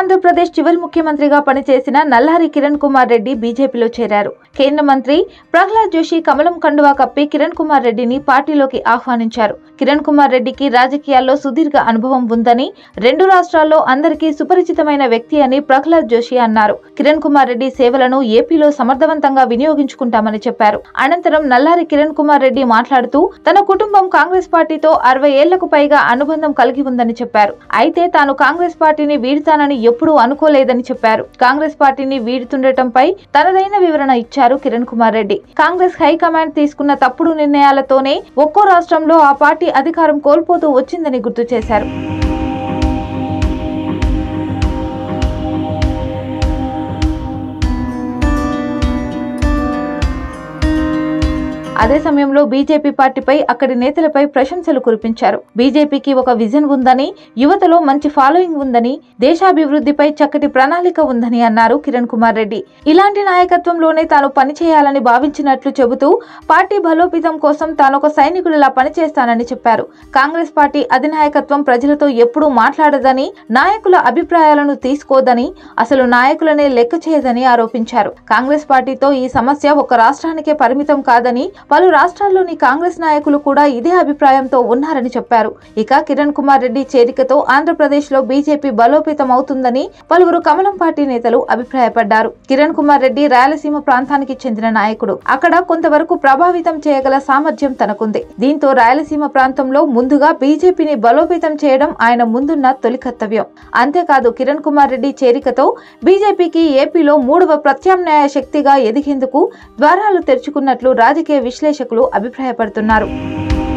ఆంధ్రప్రదేశ్ చివరి ముఖ్యమంత్రిగా పనిచేసిన నల్లారి కిరణ్ కుమార్ రెడ్డి బీజేపీలో చేరారు కేంద్ర మంత్రి ప్రహ్లాద్ జోషి కమలం కండువా కప్పి కిరణ్ కుమార్ రెడ్డిని పార్టీలోకి ఆహ్వానించారు కిరణ్ కుమార్ రెడ్డికి రాజకీయాల్లో సుదీర్ఘ అనుభవం ఉందని రెండు రాష్ట్రాల్లో అందరికీ సుపరిచితమైన వ్యక్తి అని ప్రహ్లాద్ జోషి అన్నారు కిరణ్ కుమార్ రెడ్డి సేవలను ఏపీలో సమర్థవంతంగా వినియోగించుకుంటామని చెప్పారు అనంతరం నల్లారి కిరణ్ కుమార్ రెడ్డి మాట్లాడుతూ తన కుటుంబం కాంగ్రెస్ పార్టీతో అరవై ఏళ్లకు పైగా అనుబంధం కలిగి ఉందని చెప్పారు అయితే తాను కాంగ్రెస్ పార్టీని వీడుతానని ఎప్పుడూ అనుకోలేదని చెప్పారు కాంగ్రెస్ పార్టీని వీడుతుండటంపై తనదైన వివరణ ఇచ్చారు కిరణ్ కుమార్ రెడ్డి కాంగ్రెస్ హైకమాండ్ తీసుకున్న తప్పుడు నిర్ణయాలతోనే ఒక్కో రాష్ట్రంలో ఆ పార్టీ అధికారం కోల్పోతూ వచ్చిందని గుర్తు చేశారు అదే సమయంలో బీజేపీ పార్టీపై అక్కడి నేతలపై ప్రశంసలు కురిపించారు బీజేపీకి ఒక విజన్ ఉందని యువతలో మంచి ఫాలోయింగ్ ఉందని దేశాభివృద్ధిపై చక్కటి ప్రణాళిక ఉందని అన్నారు కిరణ్ కుమార్ రెడ్డి ఇలాంటి నాయకత్వంలోనే తాను పనిచేయాలని భావించినట్లు చెబుతూ పార్టీ బలోపేతం కోసం తాను ఒక సైనికుడిలా పనిచేస్తానని చెప్పారు కాంగ్రెస్ పార్టీ అధినాయకత్వం ప్రజలతో ఎప్పుడూ మాట్లాడదని నాయకుల అభిప్రాయాలను తీసుకోదని అసలు నాయకులనే లెక్క చేయదని ఆరోపించారు కాంగ్రెస్ పార్టీతో ఈ సమస్య ఒక రాష్ట్రానికే పరిమితం కాదని పలు రాష్ట్రాల్లోని కాంగ్రెస్ నాయకులు కూడా ఇదే అభిప్రాయంతో ఉన్నారని చెప్పారు ఇక కిరణ్ కుమార్ రెడ్డి చేరికతో ఆంధ్రప్రదేశ్ లో బీజేపీ బలోపేతం అవుతుందని పలువురు కమలం పార్టీ నేతలు అభిప్రాయపడ్డారు కిరణ్ కుమార్ రెడ్డి రాయలసీమ ప్రాంతానికి చెందిన నాయకుడు అక్కడ కొంతవరకు ప్రభావితం చేయగల సామర్థ్యం తనకుంది దీంతో రాయలసీమ ప్రాంతంలో ముందుగా బీజేపీని బలోపేతం చేయడం ఆయన ముందున్న తొలి కర్తవ్యం అంతేకాదు కిరణ్ కుమార్ రెడ్డి చేరికతో బీజేపీకి ఏపీలో మూడవ ప్రత్యామ్నాయ శక్తిగా ఎదిగేందుకు ద్వారాలు తెరుచుకున్నట్లు రాజకీయ విశ్లేషకులు అభిప్రాయపడుతున్నారు